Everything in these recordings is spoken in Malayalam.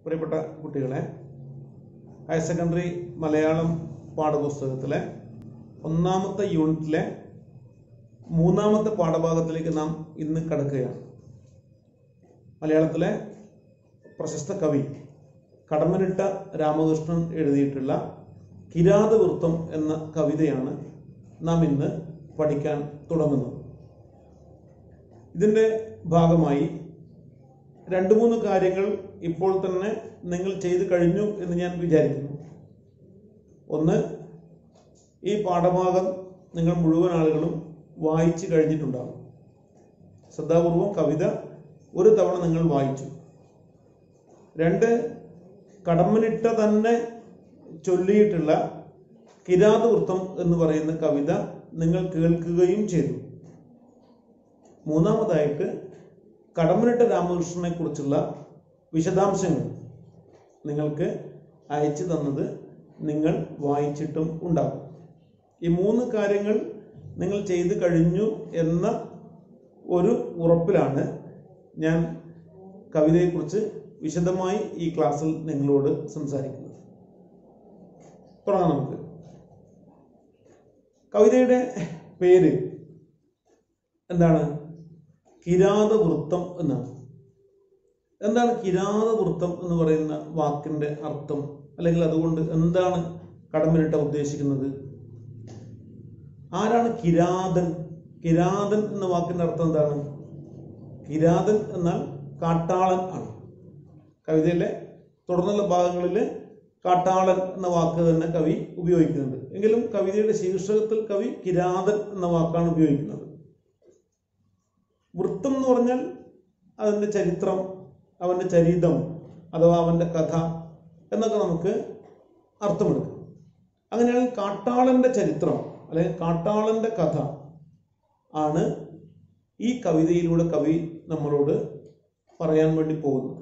പ്രിയപ്പെട്ട കുട്ടികളെ ഹയർ സെക്കൻഡറി മലയാളം പാഠപുസ്തകത്തിലെ ഒന്നാമത്തെ യൂണിറ്റിലെ മൂന്നാമത്തെ പാഠഭാഗത്തിലേക്ക് നാം ഇന്ന് കടക്കുകയാണ് മലയാളത്തിലെ പ്രശസ്ത കവി കടമ്മനിട്ട രാമകൃഷ്ണൻ എഴുതിയിട്ടുള്ള കിരാതവൃത്തം എന്ന കവിതയാണ് നാം ഇന്ന് പഠിക്കാൻ തുടങ്ങുന്നത് ഇതിൻ്റെ ഭാഗമായി രണ്ട് മൂന്ന് കാര്യങ്ങൾ ഇപ്പോൾ തന്നെ നിങ്ങൾ ചെയ്തു കഴിഞ്ഞു എന്ന് ഞാൻ വിചാരിക്കുന്നു ഒന്ന് ഈ പാഠഭാഗം നിങ്ങൾ മുഴുവൻ ആളുകളും വായിച്ചു കഴിഞ്ഞിട്ടുണ്ടാകും ശ്രദ്ധാപൂർവം കവിത ഒരു തവണ നിങ്ങൾ വായിച്ചു രണ്ട് കടമ്മനിട്ട തന്നെ ചൊല്ലിയിട്ടുള്ള കിരാതവൃത്തം എന്ന് പറയുന്ന കവിത നിങ്ങൾ കേൾക്കുകയും ചെയ്തു മൂന്നാമതായിട്ട് കടമ്മനിട്ട രാമകൃഷ്ണനെ കുറിച്ചുള്ള വിശദാംശങ്ങൾ നിങ്ങൾക്ക് അയച്ചു തന്നത് നിങ്ങൾ വായിച്ചിട്ടും ഉണ്ടാകും ഈ മൂന്ന് കാര്യങ്ങൾ നിങ്ങൾ ചെയ്തു കഴിഞ്ഞു എന്ന ഒരു ഉറപ്പിലാണ് ഞാൻ കവിതയെക്കുറിച്ച് വിശദമായി ഈ ക്ലാസ്സിൽ നിങ്ങളോട് സംസാരിക്കുന്നത് തുടങ്ങാം നമുക്ക് കവിതയുടെ പേര് എന്താണ് കിരാതവൃത്തം എന്നാണ് എന്താണ് കിരാതവൃത്തം എന്ന് പറയുന്ന വാക്കിന്റെ അർത്ഥം അല്ലെങ്കിൽ അതുകൊണ്ട് എന്താണ് കടമ്പിനിട്ട ഉദ്ദേശിക്കുന്നത് ആരാണ് കിരാതൻ കിരാതൻ എന്ന വാക്കിന്റെ അർത്ഥം എന്താണ് കിരാതൻ എന്നാൽ കാട്ടാളൻ ആണ് കവിതയിലെ തുടർന്നുള്ള ഭാഗങ്ങളിൽ കാട്ടാളൻ എന്ന വാക്ക് തന്നെ കവി ഉപയോഗിക്കുന്നുണ്ട് എങ്കിലും കവിതയുടെ ശീർഷകത്തിൽ കവി കിരാതൻ എന്ന വാക്കാണ് ഉപയോഗിക്കുന്നത് വൃത്തം എന്ന് പറഞ്ഞാൽ അതിൻ്റെ ചരിത്രം അവൻ്റെ ചരിതം അഥവാ അവൻ്റെ കഥ എന്നൊക്കെ നമുക്ക് അർത്ഥമെടുക്കാം അങ്ങനെയാണെങ്കിൽ കാട്ടാളൻ്റെ ചരിത്രം അല്ലെങ്കിൽ കാട്ടാളൻ്റെ കഥ ആണ് ഈ കവിതയിലൂടെ കവി നമ്മളോട് പറയാൻ വേണ്ടി പോകുന്നത്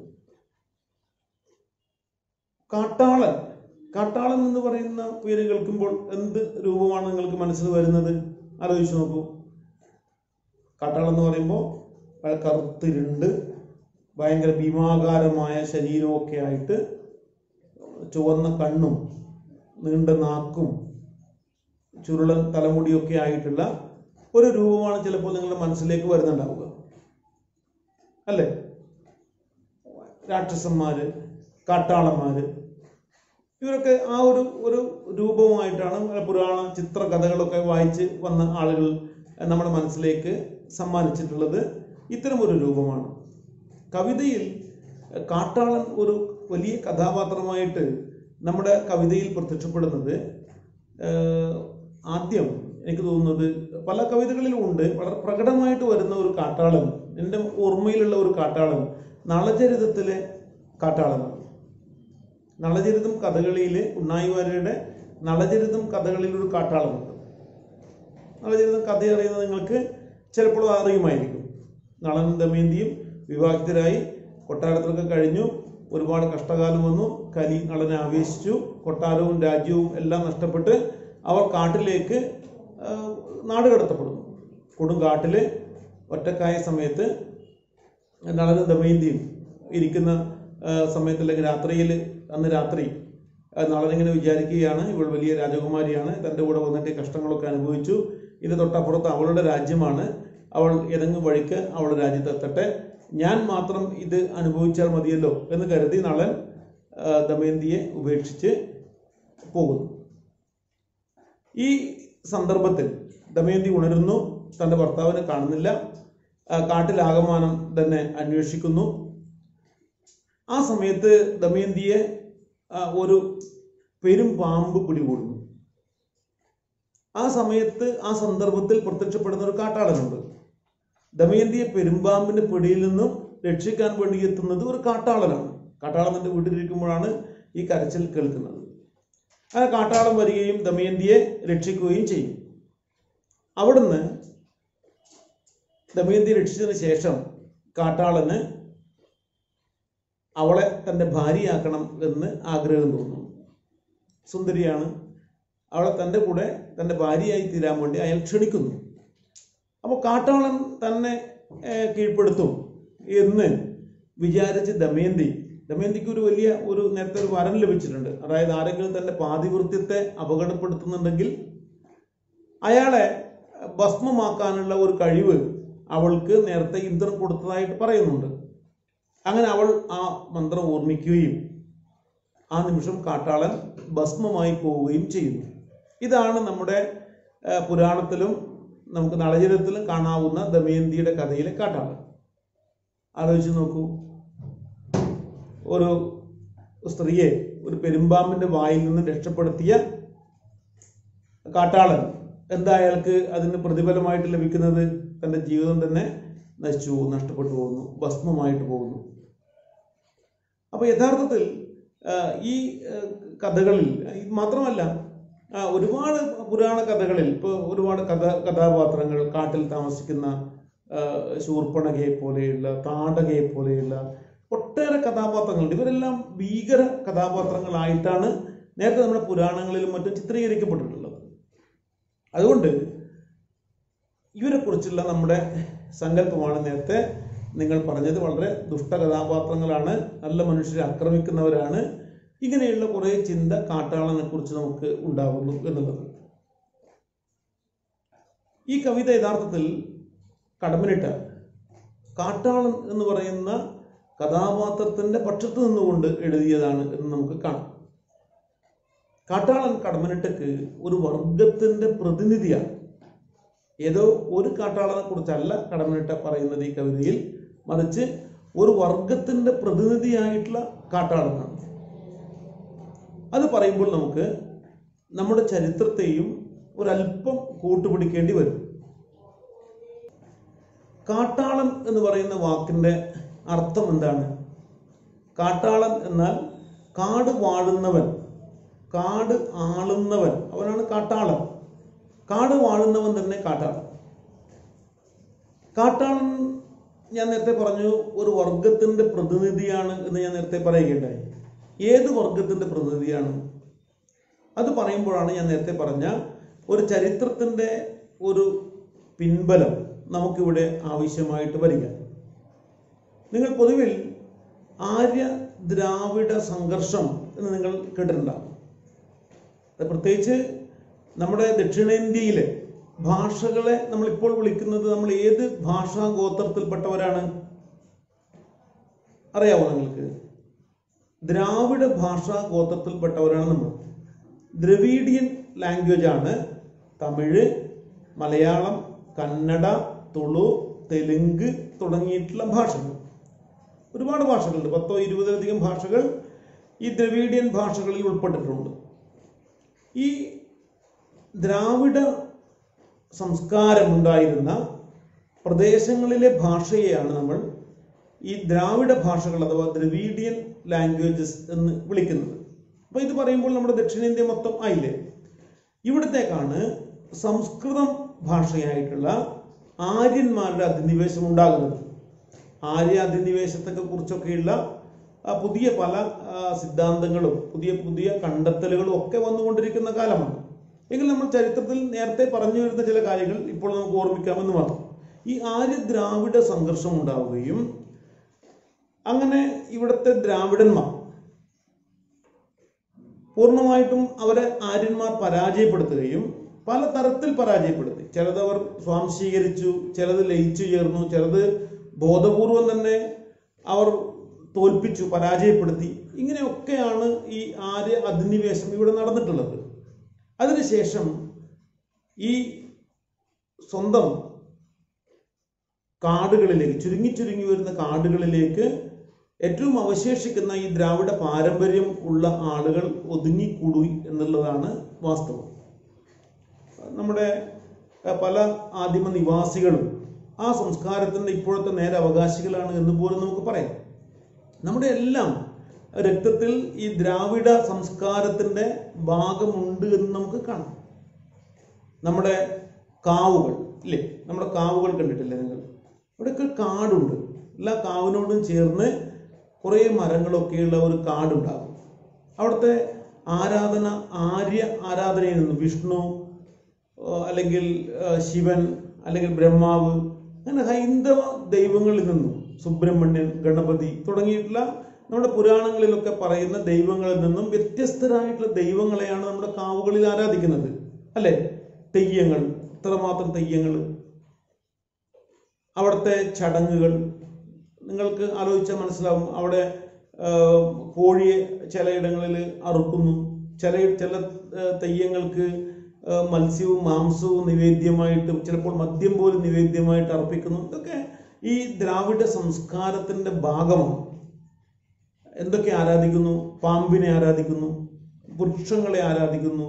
കാട്ടാളൻ കാട്ടാളൻ എന്ന് പറയുന്ന പേര് കേൾക്കുമ്പോൾ എന്ത് രൂപമാണ് നിങ്ങൾക്ക് മനസ്സിൽ വരുന്നത് ആലോചിച്ച് നോക്കൂ കാട്ടാളൻ എന്ന് പറയുമ്പോൾ വളരെ കറുത്തിരുണ്ട് ഭയങ്കര ഭീമാകാരമായ ശരീരമൊക്കെ ആയിട്ട് ചുവന്ന കണ്ണും നീണ്ട നാക്കും ചുരുളൻ തലമുടിയൊക്കെ ആയിട്ടുള്ള ഒരു രൂപമാണ് ചിലപ്പോൾ നിങ്ങളുടെ മനസ്സിലേക്ക് വരുന്നുണ്ടാവുക അല്ലേ രാക്ഷസന്മാര് കാട്ടാളന്മാര് ഇവരൊക്കെ ആ ഒരു ഒരു രൂപവുമായിട്ടാണ് പുരാണ ചിത്രകഥകളൊക്കെ വായിച്ച് വന്ന ആളുകൾ നമ്മുടെ മനസ്സിലേക്ക് സമ്മാനിച്ചിട്ടുള്ളത് ഇത്തരം ഒരു രൂപമാണ് കവിതയിൽ കാട്ടാളൻ ഒരു വലിയ കഥാപാത്രമായിട്ട് നമ്മുടെ കവിതയിൽ പ്രത്യക്ഷപ്പെടുന്നത് ഏഹ്, ആദ്യം എനിക്ക് തോന്നുന്നത് പല കവിതകളിലും ഉണ്ട് വളരെ പ്രകടമായിട്ട് വരുന്ന ഒരു കാട്ടാളൻ എൻ്റെ ഓർമ്മയിലുള്ള ഒരു കാട്ടാളൻ നളചരിതത്തിലെ കാട്ടാളനാണ് നളചരിതം കഥകളിയിലെ ഉണ്ണായി വാര്യരുടെ നളചരിതം കഥകളിൽ ഒരു കാട്ടാളനുണ്ട് നളചരിതം കഥ അറിയുന്നത് നിങ്ങൾക്ക് ചിലപ്പോൾ അറിയുമായിരിക്കും നളനും ദമയന്തിയും വിവാഹിതരായി കൊട്ടാരത്തിലൊക്കെ കഴിഞ്ഞു ഒരുപാട് കഷ്ടകാലം വന്നു കലി നളനെ ആവേശിച്ചു കൊട്ടാരവും രാജ്യവും എല്ലാം നഷ്ടപ്പെട്ട് അവർ കാട്ടിലേക്ക് ആ, നാട് കടത്തപ്പെടുന്നു കൊടുങ്കാട്ടില് ഒറ്റക്കായ സമയത്ത് നളനും ദമയന്തിയും ഇരിക്കുന്ന ആ, സമയത്ത് അല്ലെങ്കിൽ രാത്രിയിൽ അന്ന് രാത്രി ആ, നളനിങ്ങനെ വിചാരിക്കുകയാണ് ഇവൾ വലിയ രാജകുമാരിയാണ് തൻ്റെ കൂടെ വന്നിട്ട് ഈ കഷ്ടങ്ങളൊക്കെ അനുഭവിച്ചു ഇത് തൊട്ടപ്പുറത്ത് അവളുടെ രാജ്യമാണ് അവൾ ഏതെങ്കിലും വഴിക്ക് അവളുടെ രാജ്യത്ത് എത്തട്ടെ ഞാൻ മാത്രം ഇത് അനുഭവിച്ചാൽ മതിയല്ലോ എന്ന് കരുതി നളൻ ആ, ദമയന്തിയെ ഉപേക്ഷിച്ച് പോകുന്നു ഈ സന്ദർഭത്തിൽ ദമയന്തി ഉണരുന്നു തൻ്റെ ഭർത്താവിനെ കാണുന്നില്ല ആ, കാട്ടിലാകമാനം തന്നെ അന്വേഷിക്കുന്നു ആ സമയത്ത് ദമയന്തിയെ ആ, ഒരു പെരും പാമ്പ് പിടികൂടുന്നു ആ സമയത്ത് ആ സന്ദർഭത്തിൽ പ്രത്യക്ഷപ്പെടുന്ന ഒരു കാട്ടാളനുണ്ട് ദമയന്തിയെ പെരുമ്പാമ്പിന്റെ പിടിയിൽ നിന്നും രക്ഷിക്കാൻ വേണ്ടി എത്തുന്നത് ഒരു കാട്ടാളനാണ് കാട്ടാളൻ തന്റെ വീട്ടിലിരിക്കുമ്പോഴാണ് ഈ കരച്ചിൽ കേൾക്കുന്നത് ആ കാട്ടാളൻ വരികയും ദമയന്തിയെ രക്ഷിക്കുകയും ചെയ്യും അവിടുന്ന് ദമയന്തിയെ രക്ഷിച്ചതിന് ശേഷം കാട്ടാളന് അവളെ തന്റെ ഭാര്യയാക്കണം എന്ന് ആഗ്രഹം തോന്നുന്നു സുന്ദരിയാണ് അവളെ തൻ്റെ കൂടെ തൻ്റെ ഭാര്യയായി തീരാൻ വേണ്ടി അയാൾ ക്ഷണിക്കുന്നു അപ്പോൾ കാട്ടാളൻ തന്നെ ഏഹ്, കീഴ്പ്പെടുത്തും എന്ന് വിചാരിച്ച് ദമയന്തി ദമയന്തിക്ക് ഒരു വലിയ ഒരു നേരത്തെ ഒരു വരം ലഭിച്ചിട്ടുണ്ട് അതായത് ആരെങ്കിലും തന്റെ പാതിവൃത്യത്തെ അപകടപ്പെടുത്തുന്നുണ്ടെങ്കിൽ അയാളെ ഭസ്മമാക്കാനുള്ള ഒരു കഴിവ് അവൾക്ക് നേരത്തെ ഇന്ദ്രൻ കൊടുത്തതായിട്ട് പറയുന്നുണ്ട് അങ്ങനെ അവൾ ആ മന്ത്രം ഓർമ്മിക്കുകയും ആ നിമിഷം കാട്ടാളൻ ഭസ്മമായി പോവുകയും ചെയ്യുന്നു ഇതാണ് നമ്മുടെ ആ, പുരാണത്തിലും നമുക്ക് നളചരിതത്തിലും കാണാവുന്ന ദമയന്തിയുടെ കഥയിലെ കാട്ടാളൻ ആലോചിച്ച് നോക്കൂ ഒരു സ്ത്രീയെ ഒരു പെരുമ്പാമ്പിന്റെ വായിൽ നിന്ന് രക്ഷപ്പെടുത്തിയ കാട്ടാളൻ എന്താ അയാൾക്ക് അതിന് പ്രതിഫലമായിട്ട് ലഭിക്കുന്നത് തന്റെ ജീവിതം തന്നെ നശിച്ചു പോകുന്നു നഷ്ടപ്പെട്ടു പോകുന്നു ഭസ്മമായിട്ട് പോകുന്നു അപ്പൊ യഥാർത്ഥത്തിൽ ആ, ഈ ആ, കഥകളിൽ ഇത് മാത്രമല്ല ആ, ഒരുപാട് പുരാണ കഥകളിൽ ഇപ്പോൾ ഒരുപാട് കഥ കഥാപാത്രങ്ങൾ കാട്ടിൽ താമസിക്കുന്ന ആ, ശൂർപ്പണകയെ പോലെയുള്ള താടകയെ പോലെയുള്ള ഒട്ടേറെ കഥാപാത്രങ്ങളുണ്ട് ഇവരെല്ലാം ഭീകര കഥാപാത്രങ്ങളായിട്ടാണ് നേരത്തെ നമ്മുടെ പുരാണങ്ങളിലും മറ്റും ചിത്രീകരിക്കപ്പെട്ടിട്ടുള്ളത് അതുകൊണ്ട് ഇവരെ കുറിച്ചുള്ള നമ്മുടെ സങ്കല്പമാണ് നേരത്തെ നിങ്ങൾ പറഞ്ഞത് വളരെ ദുഷ്ട കഥാപാത്രങ്ങളാണ് നല്ല മനുഷ്യരെ ആക്രമിക്കുന്നവരാണ് ഇങ്ങനെയുള്ള കുറേ ചിന്ത കാട്ടാളനെ കുറിച്ച് നമുക്ക് ഉണ്ടാകുന്നു എന്നുള്ളത് ഈ കവിത യഥാർത്ഥത്തിൽ കടമ്പനിട്ട കാട്ടാളൻ എന്ന് പറയുന്ന കഥാപാത്രത്തിന്റെ പക്ഷത്ത് നിന്നുകൊണ്ട് എഴുതിയതാണ് എന്ന് നമുക്ക് കാണാം കാട്ടാളൻ കടമ്പനിട്ടക്ക് ഒരു വർഗത്തിന്റെ പ്രതിനിധിയാണ് ഏതോ ഒരു കാട്ടാളനെ കുറിച്ചല്ല കടമ്പനിട്ട പറയുന്നത് ഈ കവിതയിൽ മറിച്ച് ഒരു വർഗത്തിന്റെ പ്രതിനിധിയായിട്ടുള്ള കാട്ടാളനാണ് അത് പറയുമ്പോൾ നമുക്ക് നമ്മുടെ ചരിത്രത്തെയും ഒരല്പം കൂട്ടുപിടിക്കേണ്ടി വരും കാട്ടാളൻ എന്ന് പറയുന്ന വാക്കിന്റെ അർത്ഥം എന്താണ് കാട്ടാളൻ എന്നാൽ കാട് വാഴുന്നവൻ കാട് ആളുന്നവൻ അവനാണ് കാട്ടാളൻ കാട് വാഴുന്നവൻ തന്നെ കാട്ടാളൻ കാട്ടാളൻ ഞാൻ നേരത്തെ പറഞ്ഞു ഒരു വർഗത്തിന്റെ പ്രതിനിധിയാണ് എന്ന് ഞാൻ നേരത്തെ പറയുകയുണ്ടായി ഏത് വർഗത്തിന്റെ പ്രതിനിധിയാണ് അത് പറയുമ്പോഴാണ് ഞാൻ നേരത്തെ പറഞ്ഞ ഒരു ചരിത്രത്തിന്റെ ഒരു പിൻബലം നമുക്കിവിടെ ആവശ്യമായിട്ട് വരിക നിങ്ങൾ പൊതുവിൽ ആര്യ ദ്രാവിഡ സംഘർഷം എന്ന് നിങ്ങൾ കേട്ടിട്ടുണ്ടാകും അത് പ്രത്യേകിച്ച് നമ്മുടെ ദക്ഷിണേന്ത്യയിലെ ഭാഷകളെ നമ്മൾ ഇപ്പോൾ വിളിക്കുന്നത് നമ്മൾ ഏത് ഭാഷാ ഗോത്രത്തിൽപ്പെട്ടവരാണ് അറിയാവോ നിങ്ങൾക്ക് ദ്രാവിഡ ഭാഷാ ഗോത്രത്തിൽപ്പെട്ടവരാണ് നമ്മൾ ദ്രവീഡിയൻ ലാംഗ്വേജ് ആണ് തമിഴ് മലയാളം കന്നഡ തുളു തെലുങ്ക് തുടങ്ങിയിട്ടുള്ള ഭാഷകൾ ഒരുപാട് ഭാഷകളുണ്ട് പത്തോ ഇരുപതിലധികം ഭാഷകൾ ഈ ദ്രവീഡിയൻ ഭാഷകളിൽ ഉൾപ്പെട്ടിട്ടുണ്ട് ഈ ദ്രാവിഡ സംസ്കാരമുണ്ടായിരുന്ന പ്രദേശങ്ങളിലെ ഭാഷയെയാണ് നമ്മൾ ഈ ദ്രാവിഡ ഭാഷകൾ അഥവാ ദ്രവീഡിയൻ ലാംഗ്വേജസ് എന്ന് വിളിക്കുന്നത് അപ്പോൾ ഇത് പറയുമ്പോൾ നമ്മുടെ ദക്ഷിണേന്ത്യ മൊത്തം ആയില്ലേ ഇവിടത്തേക്കാണ് സംസ്കൃതം ഭാഷയായിട്ടുള്ള ആര്യന്മാരുടെ അധിനിവേശം ഉണ്ടാകുന്നത് ആര്യ അധിനിവേശത്തെ കുറിച്ചൊക്കെയുള്ള ആ, പുതിയ പല ആ, സിദ്ധാന്തങ്ങളും പുതിയ പുതിയ കണ്ടെത്തലുകളും ഒക്കെ വന്നുകൊണ്ടിരിക്കുന്ന കാലമാണ് എങ്കിൽ നമ്മൾ ചരിത്രത്തിൽ നേരത്തെ പറഞ്ഞു വരുന്ന ചില കാര്യങ്ങൾ ഇപ്പോൾ നമുക്ക് ഓർമ്മിക്കാമെന്ന് മാത്രം ഈ ആര്യ ദ്രാവിഡ സംഘർഷം ഉണ്ടാവുകയും അങ്ങനെ ഇവിടുത്തെ ദ്രാവിഡന്മാർ പൂർണ്ണമായിട്ടും അവരെ ആര്യന്മാർ പരാജയപ്പെടുത്തുകയും പല തരത്തിൽ പരാജയപ്പെടുത്തി ചിലത് അവർ സ്വാംശീകരിച്ചു ചിലത് ലയിച്ചു ചേർന്നു ചിലത് ബോധപൂർവം തന്നെ അവർ തോൽപ്പിച്ചു പരാജയപ്പെടുത്തി ഇങ്ങനെയൊക്കെയാണ് ഈ ആര്യ അധിനിവേശം ഇവിടെ നടന്നിട്ടുള്ളത് അതിനുശേഷം ഈ സ്വന്തം കാടുകളിലേക്ക് ചുരുങ്ങി ചുരുങ്ങി വരുന്ന കാടുകളിലേക്ക് ഏറ്റവും അവശേഷിക്കുന്ന ഈ ദ്രാവിഡ പാരമ്പര്യം ഉള്ള ആളുകൾ ഒതുങ്ങിക്കൂടി എന്നുള്ളതാണ് വാസ്തവം നമ്മുടെ അഹ്, പല ആദിമ നിവാസികളും ആ സംസ്കാരത്തിന്റെ ഇപ്പോഴത്തെ നേരെ അവകാശികളാണ് എന്ന് പോലും നമുക്ക് പറയാം നമ്മുടെ എല്ലാം രക്തത്തിൽ ഈ ദ്രാവിഡ സംസ്കാരത്തിന്റെ ഭാഗമുണ്ട് എന്ന് നമുക്ക് കാണാം നമ്മുടെ കാവുകൾ ഇല്ലേ നമ്മുടെ കാവുകൾ കണ്ടിട്ടില്ലേ നിങ്ങൾ ഇവിടെയൊക്കെ കാടുണ്ട് എല്ലാ കാവിനോടും ചേർന്ന് കുറേ മരങ്ങളൊക്കെയുള്ള ഒരു കാടുണ്ടാകും അവിടുത്തെ ആരാധന ആര്യ ആരാധനയിൽ നിന്ന് വിഷ്ണു ആ, അല്ലെങ്കിൽ ആ, ശിവൻ അല്ലെങ്കിൽ ബ്രഹ്മാവ് അങ്ങനെ ഹൈന്ദവ ദൈവങ്ങളിൽ നിന്നും സുബ്രഹ്മണ്യൻ ഗണപതി തുടങ്ങിയിട്ടുള്ള നമ്മുടെ പുരാണങ്ങളിലൊക്കെ പറയുന്ന ദൈവങ്ങളിൽ നിന്നും വ്യത്യസ്തരായിട്ടുള്ള ദൈവങ്ങളെയാണ് നമ്മുടെ കാവുകളിൽ ആരാധിക്കുന്നത് അല്ലെ തെയ്യങ്ങൾ ഇത്രമാത്രം തെയ്യങ്ങൾ അവിടുത്തെ ചടങ്ങുകൾ നിങ്ങൾക്ക് ആലോചിച്ചാൽ മനസ്സിലാവും അവിടെ ആ, കോഴിയെ ചിലയിടങ്ങളിൽ അറുക്കുന്നു ചില ചില ആ, തെയ്യങ്ങൾക്ക് ആ, മത്സ്യവും മാംസവും നിവേദ്യമായിട്ടും ചിലപ്പോൾ മദ്യം പോലും നിവേദ്യമായിട്ട് അർപ്പിക്കുന്നു ഇതൊക്കെ ഈ ദ്രാവിഡ സംസ്കാരത്തിന്റെ ഭാഗമാണ് എന്തൊക്കെ ആരാധിക്കുന്നു പാമ്പിനെ ആരാധിക്കുന്നു വൃക്ഷങ്ങളെ ആരാധിക്കുന്നു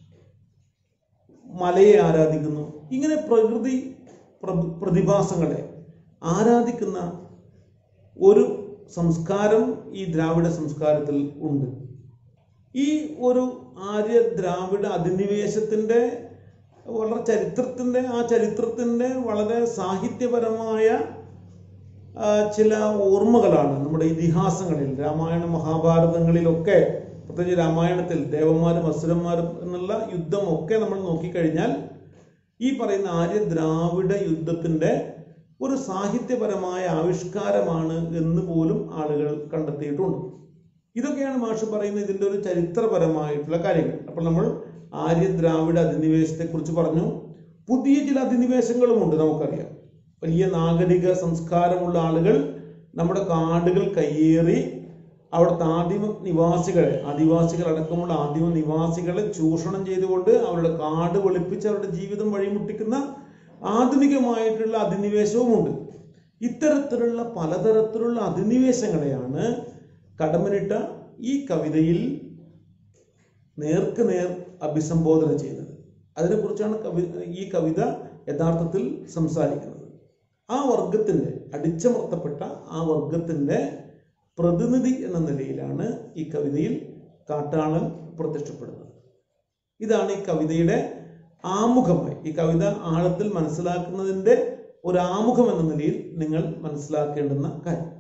മലയെ ആരാധിക്കുന്നു ഇങ്ങനെ പ്രകൃതി പ്ര- പ്രതിഭാസങ്ങളെ ആരാധിക്കുന്ന ഒരു സംസ്കാരം ഈ ദ്രാവിഡ സംസ്കാരത്തിൽ ഉണ്ട് ഈ ഒരു ആര്യ ദ്രാവിഡ അധിനിവേശത്തിൻ്റെ വളരെ ചരിത്രത്തിൻ്റെ ആ ചരിത്രത്തിൻ്റെ വളരെ സാഹിത്യപരമായ ആ, ചില ഓർമ്മകളാണ് നമ്മുടെ ഇതിഹാസങ്ങളിൽ രാമായണ മഹാഭാരതങ്ങളിലൊക്കെ പ്രത്യേകിച്ച് രാമായണത്തിൽ ദേവന്മാരും അസുരന്മാരും എന്നുള്ള യുദ്ധമൊക്കെ നമ്മൾ നോക്കിക്കഴിഞ്ഞാൽ ഈ പറയുന്ന ആര്യ ദ്രാവിഡ യുദ്ധത്തിൻ്റെ ഒരു സാഹിത്യപരമായ ആവിഷ്കാരമാണ് എന്ന് പോലും ആളുകൾ കണ്ടെത്തിയിട്ടുണ്ട് ഇതൊക്കെയാണ് മാഷ് പറയുന്നത് ഇതിൻ്റെ ഒരു ചരിത്രപരമായിട്ടുള്ള കാര്യങ്ങൾ അപ്പോൾ നമ്മൾ ആര്യ ദ്രാവിഡ അധിനിവേശത്തെക്കുറിച്ച് പറഞ്ഞു പുതിയ ചില അധിനിവേശങ്ങളുമുണ്ട് നമുക്കറിയാം വലിയ നാഗരിക സംസ്കാരമുള്ള ആളുകൾ നമ്മുടെ കാടുകൾ കയ്യേറി അവിടുത്തെ ആദിമ നിവാസികളെ ആദിവാസികൾ അടക്കമുള്ള ആദിമ നിവാസികളെ ചൂഷണം ചെയ്തുകൊണ്ട് അവരുടെ കാട് വെളുപ്പിച്ച് അവരുടെ ജീവിതം വഴിമുട്ടിക്കുന്ന ആധുനികമായിട്ടുള്ള അധിനിവേശവുമുണ്ട് ഇത്തരത്തിലുള്ള പലതരത്തിലുള്ള അധിനിവേശങ്ങളെയാണ് കടമനിട്ട ഈ കവിതയിൽ നേർക്ക് നേർ അഭിസംബോധന ചെയ്യുന്നത് അതിനെക്കുറിച്ചാണ് കവി ഈ കവിത യഥാർത്ഥത്തിൽ സംസാരിക്കുന്നത് ആ വർഗത്തിൻ്റെ അടിച്ചമർത്തപ്പെട്ട ആ വർഗത്തിൻ്റെ പ്രതിനിധി എന്ന നിലയിലാണ് ഈ കവിതയിൽ കാട്ടാളൻ പ്രത്യക്ഷപ്പെടുന്നത് ഇതാണ് ഈ കവിതയുടെ ആമുഖമായി ഈ കവിത ആഴത്തിൽ മനസ്സിലാക്കുന്നതിൻ്റെ ഒരു ആമുഖം എന്ന നിലയിൽ നിങ്ങൾ മനസ്സിലാക്കേണ്ടുന്ന കാര്യം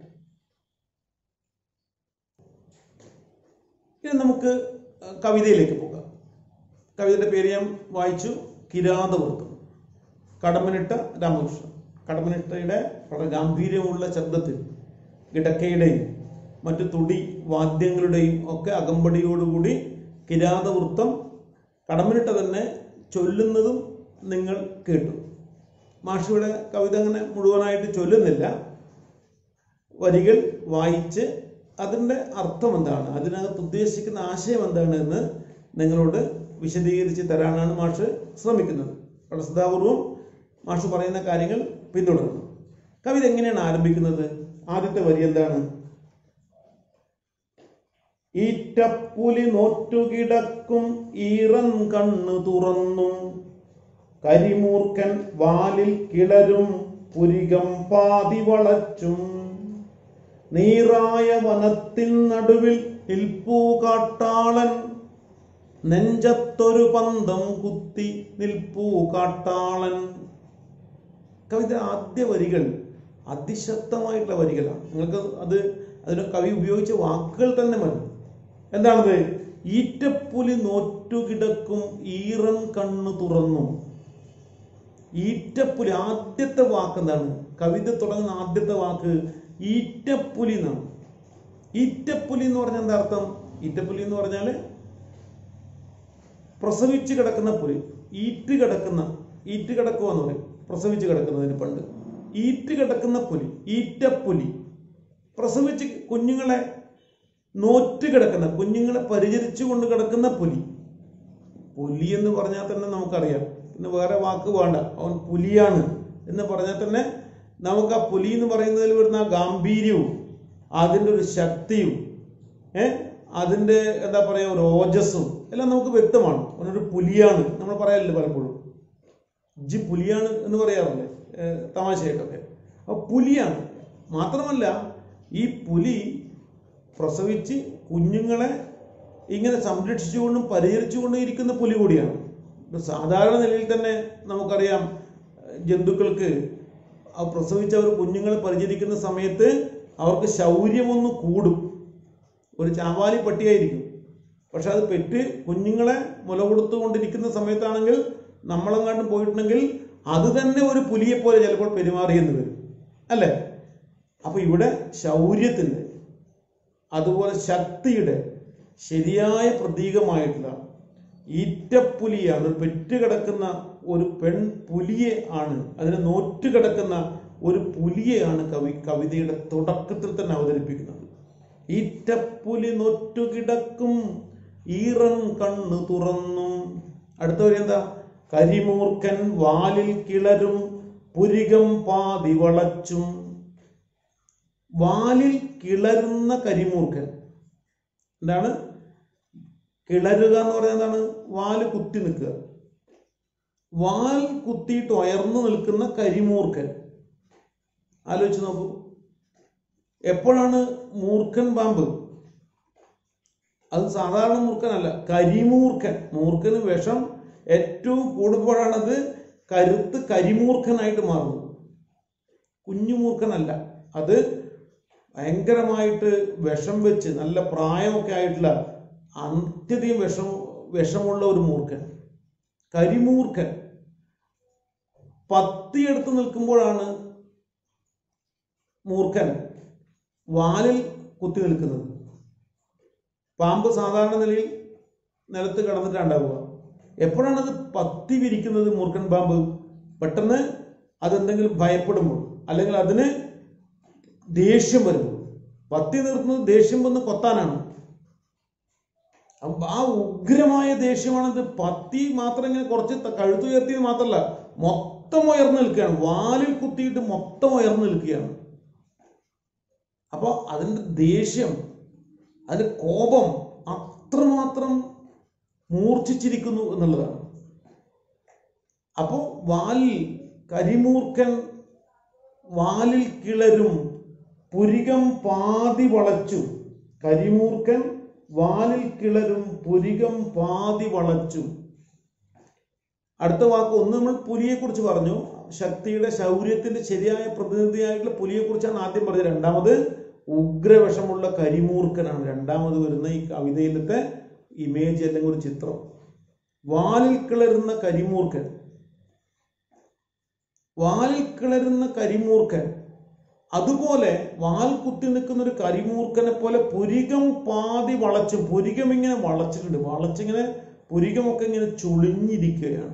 ഇനി നമുക്ക് കവിതയിലേക്ക് പോകാം കവിതയുടെ പേര് ഞാൻ വായിച്ചു കിരാതവൃത്തം കടമനിട്ട രാമകൃഷ്ണൻ കടമനിട്ടയുടെ വളരെ ഗാംഭീര്യമുള്ള ശബ്ദത്തിൽ കിടക്കയുടെയും മറ്റു തുടി വാദ്യങ്ങളുടെയും ഒക്കെ അകമ്പടിയോടുകൂടി കിരാതവൃത്തം കടമനിട്ട തന്നെ ചൊല്ലുന്നതും നിങ്ങൾ കേട്ടു മാഷിയുടെ കവിത അങ്ങനെ മുഴുവനായിട്ട് ചൊല്ലുന്നില്ല വരികൾ വായിച്ച് അതിൻ്റെ അർത്ഥം എന്താണ് അതിനകത്ത് ഉദ്ദേശിക്കുന്ന ആശയം എന്താണ് എന്ന് നിങ്ങളോട് വിശദീകരിച്ച് തരാനാണ് മാഷ് ശ്രമിക്കുന്നത് വളരെ ശ്രദ്ധാപൂർവം മാഷ് പറയുന്ന കാര്യങ്ങൾ പിന്തുടരണം കവിത എങ്ങനെയാണ് ആരംഭിക്കുന്നത് ആദ്യത്തെ വരി എന്താണ് ഈറ്റപ്പുലി നോറ്റുകിടക്കും ഈറൻ കണ്ണു തുറന്നും കരിമൂർക്കൻ വാലിൽ കിളരും പുരികം പാതി വളച്ചും നീറായ വനത്തിൻ നടുവിൽ നിൽപ്പൂ കാട്ടാളൻ നെഞ്ചത്തൊരു പന്തം കുത്തി നിൽപ്പൂ കാട്ടാളൻ കവിത ആദ്യ വരികൾ അതിശക്തമായിട്ടുള്ള വരികളാണ് നിങ്ങൾക്ക് അത് അതിന് കവി ഉപയോഗിച്ച വാക്കുകൾ തന്നെ മതി എന്താണത് ഈറ്റപ്പുലി നോറ്റുകിടക്കും ഈറൻ കണ്ണ് തുറന്നു ഈറ്റപ്പുലി ആദ്യത്തെ വാക്ക് എന്താണ് കവിത തുടങ്ങുന്ന ആദ്യത്തെ വാക്ക് ഈറ്റപ്പുലി എന്നാണ് ഈറ്റപ്പുലി എന്ന് പറഞ്ഞാൽ എന്താ അർത്ഥം ഈറ്റപ്പുലി എന്ന് പറഞ്ഞാൽ പ്രസവിച്ച് കിടക്കുന്ന പുലി ഈറ്റ് കിടക്കുന്ന ഈറ്റ് കിടക്കുക എന്ന് പറയും പ്രസവിച്ച് കിടക്കുന്നതിന് പണ്ട് ഈറ്റ് കിടക്കുന്ന പുലി ഈറ്റപ്പുലി പ്രസവിച്ച് കുഞ്ഞുങ്ങളെ നോറ്റ് കിടക്കുന്ന കുഞ്ഞുങ്ങളെ പരിചരിച്ചു കൊണ്ട് കിടക്കുന്ന പുലി പുലി എന്ന് പറഞ്ഞാൽ തന്നെ നമുക്കറിയാം പിന്നെ വേറെ വാക്ക് വേണ്ട അവൻ പുലിയാണ് എന്ന് പറഞ്ഞാൽ തന്നെ നമുക്ക് ആ പുലി എന്ന് പറയുന്നതിൽ വരുന്ന ആ ഗാംഭീര്യവും അതിൻ്റെ ഒരു ശക്തിയും ഏ അതിൻ്റെ എന്താ പറയുക ഒരു ഓജസ്സും എല്ലാം നമുക്ക് വ്യക്തമാണ് അവനൊരു പുലിയാണ് നമ്മൾ പറയാറില്ല പലപ്പോഴും ജി പുലിയാണ് എന്ന് പറയാറില്ലേ ഏ, തമാശയായിട്ടൊക്കെ അപ്പോൾ പുലിയാണ് മാത്രമല്ല ഈ പുലി പ്രസവിച്ച് കുഞ്ഞുങ്ങളെ ഇങ്ങനെ സംരക്ഷിച്ചുകൊണ്ടും പരിചരിച്ചുകൊണ്ടും ഇരിക്കുന്ന പുലി കൂടിയാണ് ഇത് സാധാരണ നിലയിൽ തന്നെ നമുക്കറിയാം ഏഹ് ജന്തുക്കൾക്ക് ആ പ്രസവിച്ച് അവർ കുഞ്ഞുങ്ങളെ പരിചരിക്കുന്ന സമയത്ത് അവർക്ക് ശൗര്യമൊന്ന് കൂടും ഒരു ചാവാലി പട്ടിയായിരിക്കും പക്ഷെ അത് പെറ്റ് കുഞ്ഞുങ്ങളെ മുല കൊടുത്തുകൊണ്ടിരിക്കുന്ന സമയത്താണെങ്കിൽ നമ്മളെങ്ങാണ്ടും പോയിട്ടുണ്ടെങ്കിൽ അത് തന്നെ ഒരു പുലിയെ പോലെ ചിലപ്പോൾ പെരുമാറിയെന്ന് വരും അല്ലേ അപ്പൊ ഇവിടെ ശൗര്യത്തിന്റെ അതുപോലെ ശക്തിയുടെ ശരിയായ പ്രതീകമായിട്ടുള്ള ഈറ്റപ്പുലിയാണ് ഒരു പെറ്റുകിടക്കുന്ന ഒരു പെൺ പുലിയെ ആണ് അതിനെ നോറ്റുകിടക്കുന്ന ഒരു പുലിയെയാണ് കവി കവിതയുടെ തുടക്കത്തിൽ തന്നെ അവതരിപ്പിക്കുന്നത് ഈറ്റപ്പുലി നോറ്റുകിടക്കും ഈറൻ കണ്ണ് തുറന്നും അടുത്ത വരി എന്താ കരിമൂർക്കൻ വാലിൽ കിളരും പുരികം പാതി വളച്ചും വാലിൽ കിളരുന്ന കരിമൂർക്കൻ എന്താണ് കിളരുക എന്ന് പറയുന്നത് എന്താണ് വാല് കുത്തി നിൽക്കുക വാൽ കുത്തിയിട്ട് ഉയർന്നു നിൽക്കുന്ന കരിമൂർക്കൻ ആലോചിച്ച് നോക്കൂ എപ്പോഴാണ് മൂർഖൻ പാമ്പ് അത് സാധാരണ മൂർഖനല്ല കരിമൂർഖൻ മൂർഖന് വിഷം ഏറ്റവും കൂടുമ്പോഴാണത് കരുത്ത് കരിമൂർഖനായിട്ട് മാറുന്നത് കുഞ്ഞുമൂർഖനല്ല അത് ഭയങ്കരമായിട്ട് വിഷം വെച്ച് നല്ല പ്രായമൊക്കെ ആയിട്ടുള്ള അത്യധികം വിഷം വിഷമുള്ള ഒരു മൂർഖൻ കരിമൂർഖൻ പത്തി എടുത്ത് നിൽക്കുമ്പോഴാണ് മൂർഖൻ വാലിൽ കുത്തി നിൽക്കുന്നത് പാമ്പ് സാധാരണ നിലയിൽ നിലത്ത് കിടന്നിട്ടാണ് ഉണ്ടാവുക എപ്പോഴാണ് അത് പത്തി വിരിക്കുന്നത് മൂർഖൻ പാമ്പ് പെട്ടെന്ന് അതെന്തെങ്കിലും ഭയപ്പെടുമ്പോൾ അല്ലെങ്കിൽ അതിന് ദേഷ്യം വരുമ്പോൾ പത്തി നിർത്തുന്നത് ദേഷ്യം വന്ന് കൊത്താനാണ് അപ്പൊ ആ ഉഗ്രമായ ദേഷ്യമാണിത് പത്തി മാത്രം ഇങ്ങനെ കുറച്ച് ത- കഴുത്തുയർത്തിയത് മാത്രമല്ല മൊത്തം ഉയർന്നു നിൽക്കുകയാണ് വാലിൽ കുത്തിയിട്ട് മൊത്തം ഉയർന്നു നിൽക്കുകയാണ് അപ്പോൾ അതിൻ്റെ ദേഷ്യം അതിൻ്റെ കോപം അത്രമാത്രം മൂർച്ഛിച്ചിരിക്കുന്നു എന്നുള്ളതാണ് അപ്പോൾ വാലിൽ കരിമൂർഖൻ വാലിൽ കിളരും പുരികം പാതി വളച്ചു കരിമൂർഖൻ വാലിൽ കിളരും പുരികം പാതി വളച്ചു അടുത്ത വാക്ക് ഒന്ന് നമ്മൾ പുലിയെ കുറിച്ച് പറഞ്ഞു ശക്തിയുടെ ശൗര്യത്തിന്റെ ശരിയായ പ്രതിനിധിയായിട്ടുള്ള പുലിയെ കുറിച്ചാണ് ആദ്യം പറഞ്ഞത് രണ്ടാമത് ഉഗ്രവിഷമുള്ള കരിമൂർഖനാണ് രണ്ടാമത് വരുന്ന ഈ കവിതയിലത്തെ ഇമേജ് അല്ലെങ്കിൽ ഒരു ചിത്രം വാലിൽ കിളരുന്ന കരിമൂർഖൻ വാലിൽ കിളരുന്ന കരിമൂർഖൻ അതുപോലെ വാൽ കുത്തി നിൽക്കുന്ന ഒരു കരിമൂർഖനെ പോലെ പുരികം പാതി വളച്ചും പുരികം ഇങ്ങനെ വളച്ചിട്ടുണ്ട് വളച്ചിങ്ങനെ പുരികമൊക്കെ ഇങ്ങനെ ചുളിഞ്ഞിരിക്കുകയാണ്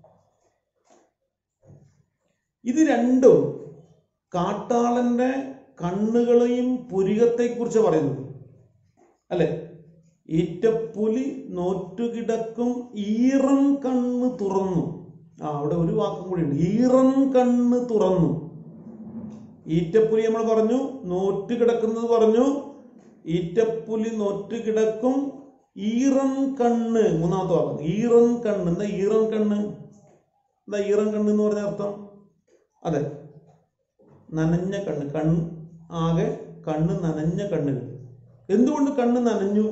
ഇത് രണ്ടും കാട്ടാളന്റെ കണ്ണുകളെയും പുരികത്തെക്കുറിച്ച് പറയുന്നത് അല്ലെ ഈറ്റപ്പുലി നോറ്റുകിടക്കും ഈറൻ കണ്ണ് തുറന്നു ആ അവിടെ ഒരു വാക്കും കൂടി ഉണ്ട് ഈറൻ കണ്ണ് തുറന്നു ഈറ്റപ്പുലി നമ്മൾ പറഞ്ഞു നോറ്റ് കിടക്കുന്നത് പറഞ്ഞു ഈറ്റപ്പുലി നോറ്റ് കിടക്കും ഈറൻ കണ്ണ് മൂന്നാമത്തെ വാക്ക് ഈറൻ കണ്ണ് എന്താ ഈറൻ കണ്ണ് എന്താ ഈറൻ കണ്ണ് എന്ന് പറഞ്ഞ അർത്ഥം അതെ നനഞ്ഞ കണ്ണ് കണ്ണ് ആകെ കണ്ണ് നനഞ്ഞ കണ്ണുകൾ എന്തുകൊണ്ട് കണ്ണ് നനഞ്ഞു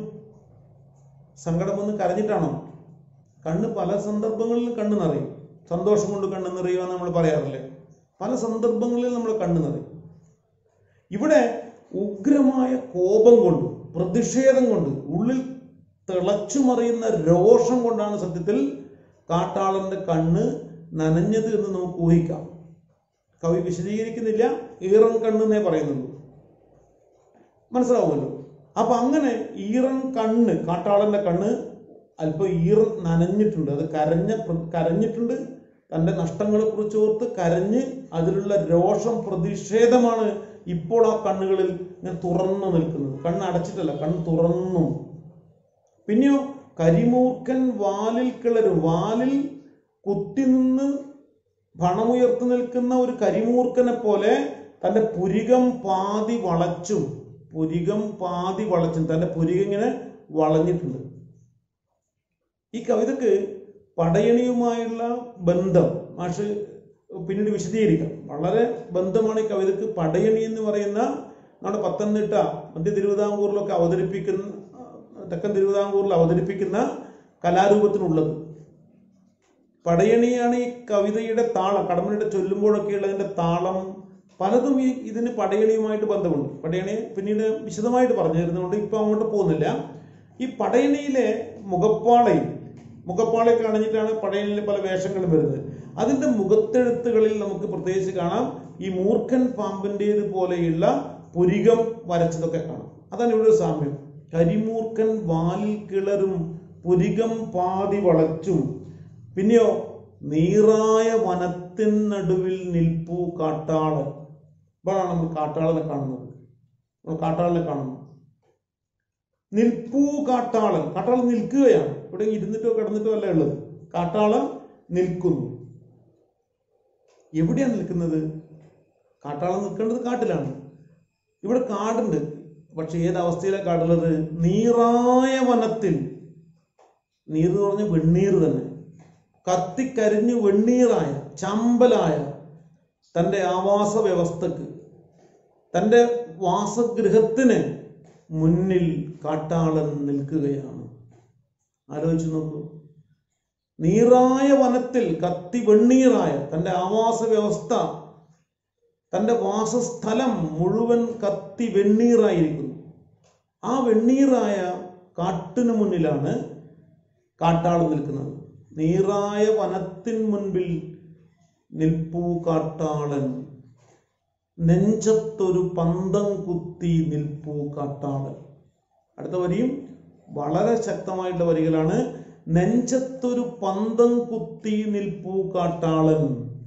സങ്കടം വന്ന് കരഞ്ഞിട്ടാണോ കണ്ണ് പല സന്ദർഭങ്ങളിലും കണ്ണ് നിറയും സന്തോഷം കൊണ്ട് കണ്ണ് നിറയുക എന്ന് നമ്മൾ പറയാറില്ലേ പല സന്ദർഭങ്ങളിൽ നമ്മൾ കണ്ണ് നിറയും ഇവിടെ ഉഗ്രമായ കോപം കൊണ്ട് പ്രതിഷേധം കൊണ്ട് ഉള്ളിൽ തിളച്ചു മറിയുന്ന രോഷം കൊണ്ടാണ് സത്യത്തിൽ കാട്ടാളന്റെ കണ്ണ് നനഞ്ഞത് എന്ന് നമുക്ക് ഊഹിക്കാം കവി വിശദീകരിക്കുന്നില്ല ഈറൻ കണ്ണെന്നേ പറയുന്നുള്ളൂ മനസ്സിലാവുമല്ലോ അപ്പൊ അങ്ങനെ ഈറൻ കണ്ണ് കാട്ടാളന്റെ കണ്ണ് അല്പം ഈറൻ നനഞ്ഞിട്ടുണ്ട് അത് കരഞ്ഞ കരഞ്ഞിട്ടുണ്ട് തന്റെ നഷ്ടങ്ങളെ കുറിച്ച് ഓർത്ത് കരഞ്ഞ് അതിലുള്ള രോഷം പ്രതിഷേധമാണ് ഇപ്പോൾ ആ കണ്ണുകളിൽ ഇങ്ങനെ തുറന്നു നിൽക്കുന്നത് കണ്ണ് അടച്ചിട്ടല്ല കണ്ണ് തുറന്നു പിന്നെയോ കരിമൂർക്കൻ വാലിൽ കിളരും വാലിൽ കുത്തി നിന്ന് പണമുയർത്തി നിൽക്കുന്ന ഒരു കരിമൂർക്കനെ പോലെ തന്റെ പുരികം പാതി വളച്ചും പുരികം പാതി വളച്ചും തന്റെ പുരികം ഇങ്ങനെ വളഞ്ഞിട്ടുണ്ട് ഈ കവിതക്ക് പടയണിയുമായുള്ള ബന്ധം മാഷ് പിന്നീട് വിശദീകരിക്കാം വളരെ ബന്ധമാണ് ഈ കവിതക്ക് പടയണി എന്ന് പറയുന്ന നമ്മുടെ പത്തനംതിട്ട മധ്യ തിരുവിതാംകൂറിലൊക്കെ അവതരിപ്പിക്കുന്ന തെക്കൻ തിരുവിതാംകൂറിൽ അവതരിപ്പിക്കുന്ന കലാരൂപത്തിനുള്ളത് പടയണിയാണ് ഈ കവിതയുടെ താളം കടമനിടെ ചൊല്ലുമ്പോഴൊക്കെ ഉള്ളതിന്റെ താളം പലതും ഈ ഇതിന് പടയണിയുമായിട്ട് ബന്ധമുണ്ട് പടയണി പിന്നീട് വിശദമായിട്ട് പറഞ്ഞു തരുന്നതുകൊണ്ട് ഇപ്പൊ അങ്ങോട്ട് പോകുന്നില്ല ഈ പടയണിയിലെ മുഖപ്പാളയിൽ മുഖപ്പാളയൊക്കെ അണിഞ്ഞിട്ടാണ് പടയണിയിലെ പല വേഷങ്ങളും വരുന്നത് അതിന്റെ മുഖത്തെഴുത്തുകളിൽ നമുക്ക് പ്രത്യേകിച്ച് കാണാം ഈ മൂർഖൻ പാമ്പിൻ്റേത് പോലെയുള്ള പുരികം വരച്ചതൊക്കെ കാണാം അതാണ് ഇവിടെ ഒരു സാമ്യം കരിമൂർക്കൻ വാലിൽ കിളരും പുരികം പാതി വളച്ചും പിന്നെയോ നീറായ വനത്തിനടുവിൽ നിൽപ്പു കാട്ടാളൻ ഇപ്പോഴാണ് നമ്മൾ കാട്ടാളനെ കാണുന്നത് നമ്മൾ കാട്ടാളനെ കാണുന്നു നിൽപ്പൂ കാട്ടാളൻ കാട്ടാളൻ നിൽക്കുകയാണ് ഇവിടെ ഇരുന്നിട്ടോ കിടന്നിട്ടോ അല്ല ഉള്ളത് കാട്ടാളൻ നിൽക്കുന്നു എവിടെയാണ് നിൽക്കുന്നത് കാട്ടാളൻ നിൽക്കേണ്ടത് കാട്ടിലാണ് ഇവിടെ കാടുണ്ട് പക്ഷെ ഏത് അവസ്ഥയിലാണ് കാടുള്ളത് നീറായ വനത്തിൽ നീർ എന്ന് പറഞ്ഞ വെണ്ണീർ തന്നെ കത്തിക്കരിഞ്ഞ് വെണ്ണീറായ ചമ്പലായ തൻ്റെ ആവാസ വ്യവസ്ഥക്ക് തൻ്റെ വാസഗൃഹത്തിന് മുന്നിൽ കാട്ടാളൻ നിൽക്കുകയാണ് ആലോചിച്ച് നോക്കൂ നീറായ വനത്തിൽ കത്തി വെണ്ണീറായ തൻ്റെ ആവാസ വ്യവസ്ഥ തൻ്റെ വാസസ്ഥലം മുഴുവൻ കത്തി വെണ്ണീറായിരിക്കുന്നു ആ വെണ്ണീറായ കാട്ടിനു മുന്നിലാണ് കാട്ടാളൻ നിൽക്കുന്നത് നീറായ വനത്തിൻ മുൻപിൽ നിൽപ്പൂ കാട്ടാളൻ നെഞ്ചത്തൊരു പന്തം കുത്തി നിൽപ്പൂ കാട്ടാളൻ അടുത്ത വരിയും വളരെ ശക്തമായിട്ടുള്ള വരികളാണ് നെഞ്ചത്തൊരു പന്തം കുത്തി നിൽപ്പൂ കാട്ടാളൻ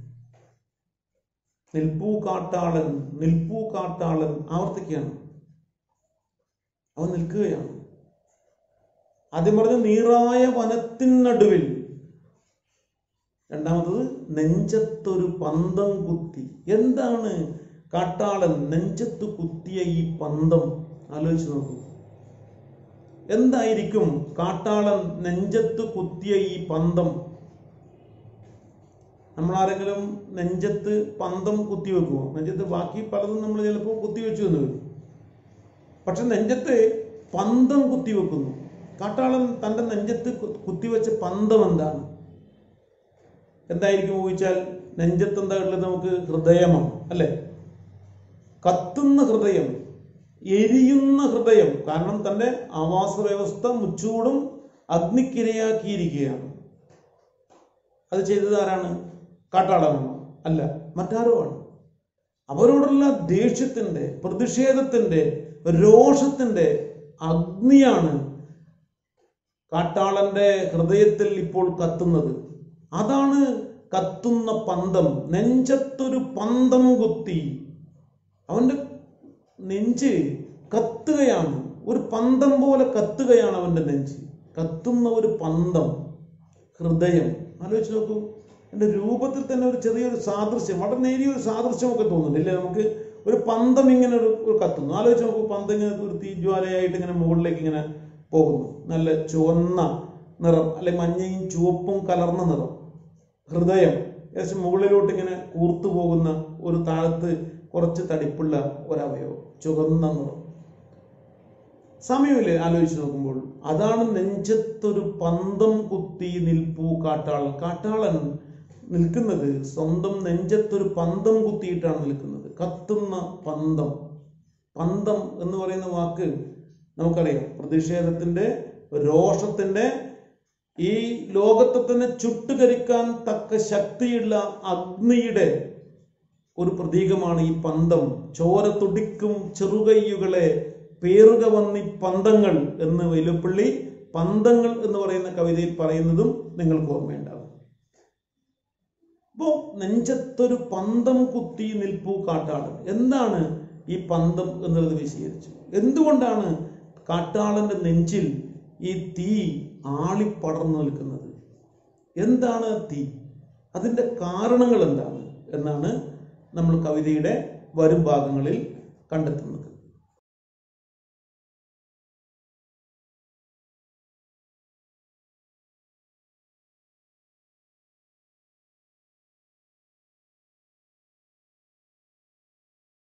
നിൽപ്പൂ കാട്ടാളൻ നിൽപ്പൂ കാട്ടാളൻ ആവർത്തിക്കുകയാണ് അവൻ നിൽക്കുകയാണ് ആദ്യം പറഞ്ഞ നീറായ വനത്തിനടുവിൽ രണ്ടാമത്തത് നെഞ്ചത്തൊരു പന്തം കുത്തി എന്താണ് കാട്ടാളൻ നെഞ്ചത്ത് കുത്തിയ ഈ പന്തം ആലോചിച്ച് നോക്കൂ എന്തായിരിക്കും കാട്ടാളൻ നെഞ്ചത്ത് കുത്തിയ ഈ പന്തം നമ്മൾ ആരെങ്കിലും നെഞ്ചത്ത് പന്തം കുത്തി വെക്കുമോ നെഞ്ചത്ത് ബാക്കി പലതും നമ്മൾ ചിലപ്പോൾ കുത്തി വെച്ചു എന്ന് വരും പക്ഷെ നെഞ്ചത്ത് പന്തം കുത്തി വെക്കുന്നു കാട്ടാളൻ തൻ്റെ നെഞ്ചത്ത് കു- കുത്തിവെച്ച പന്തം എന്താണ് എന്തായിരിക്കും ഊഹിച്ചാൽ നെഞ്ചത്ത് എന്താ ഉള്ളത് നമുക്ക് ഹൃദയമാണ് അല്ലേ കത്തുന്ന ഹൃദയം എരിയുന്ന ഹൃദയം കാരണം തൻ്റെ ആവാസ വ്യവസ്ഥ മുച്ചൂടും അഗ്നിക്കിരയാക്കിയിരിക്കുകയാണ് അത് ചെയ്തത് ആരാണ് കാട്ടാളനാണോ അല്ല മറ്റാരോ ആണ് അവരോടുള്ള ദേഷ്യത്തിന്റെ പ്രതിഷേധത്തിന്റെ രോഷത്തിന്റെ അഗ്നിയാണ് കാട്ടാളന്റെ ഹൃദയത്തിൽ ഇപ്പോൾ കത്തുന്നത് അതാണ് കത്തുന്ന പന്തം നെഞ്ചത്തൊരു പന്തം കുത്തി അവന്റെ നെഞ്ച് കത്തുകയാണ് ഒരു പന്തം പോലെ കത്തുകയാണ് അവന്റെ നെഞ്ച് കത്തുന്ന ഒരു പന്തം ഹൃദയം ആലോചിച്ച് നോക്കൂ എൻ്റെ രൂപത്തിൽ തന്നെ ഒരു ചെറിയൊരു സാദൃശ്യം വളരെ നേരിയ ഒരു സാദൃശ്യമൊക്കെ തോന്നുന്നുണ്ട് ഇല്ലേ നമുക്ക് ഒരു പന്തം ഇങ്ങനെ ഒരു ഒരു കത്തുന്നു ആലോചിച്ച് നോക്കൂ പന്തം ഇങ്ങനെ ഒരു തീജ്വാലയായിട്ട് ഇങ്ങനെ മുകളിലേക്ക് ഇങ്ങനെ പോകുന്നു നല്ല ചുവന്ന നിറം അല്ലെ മഞ്ഞയും ചുവപ്പും കലർന്ന നിറം ഹൃദയം ഏകദേശം മുകളിലോട്ട് ഇങ്ങനെ കൂർത്തു പോകുന്ന ഒരു താഴത്ത് കുറച്ച് തടിപ്പുള്ള ഒരവയവം ചുവന്ന നിറം സമയമില്ലേ ആലോചിച്ച് നോക്കുമ്പോൾ അതാണ് നെഞ്ചത്തൊരു പന്തം കുത്തി നിൽപ്പൂ കാട്ടാളൻ കാട്ടാളൻ നിൽക്കുന്നത് സ്വന്തം നെഞ്ചത്തൊരു പന്തം കുത്തിയിട്ടാണ് നിൽക്കുന്നത് കത്തുന്ന പന്തം പന്തം എന്ന് പറയുന്ന വാക്ക് നമുക്കറിയാം പ്രതിഷേധത്തിന്റെ രോഷത്തിന്റെ ഈ ലോകത്തെ തന്നെ ചുട്ടുകരിക്കാൻ തക്ക ശക്തിയുള്ള അഗ്നിയുടെ ഒരു പ്രതീകമാണ് ഈ പന്തം ചോര തുടിക്കും ചെറുകയ്യുകളെ പേറുക വന്നി പന്തങ്ങൾ എന്ന് വൈലപ്പള്ളി പന്തങ്ങൾ എന്ന് പറയുന്ന കവിതയിൽ പറയുന്നതും നിങ്ങൾക്ക് ഓർമ്മയുണ്ടാകും അപ്പോ നെഞ്ചത്തൊരു പന്തം കുത്തി നിൽപ്പൂ കാട്ടാളൻ എന്താണ് ഈ പന്തം എന്നുള്ളത് വിശദീകരിച്ചു എന്തുകൊണ്ടാണ് കാട്ടാളന്റെ നെഞ്ചിൽ ഈ തീ ആളിപ്പടർന്നു നിൽക്കുന്നത് എന്താണ് ആ തീ അതിൻ്റെ കാരണങ്ങൾ എന്താണ് എന്നാണ് നമ്മൾ കവിതയുടെ വരും ഭാഗങ്ങളിൽ കണ്ടെത്തുന്നത്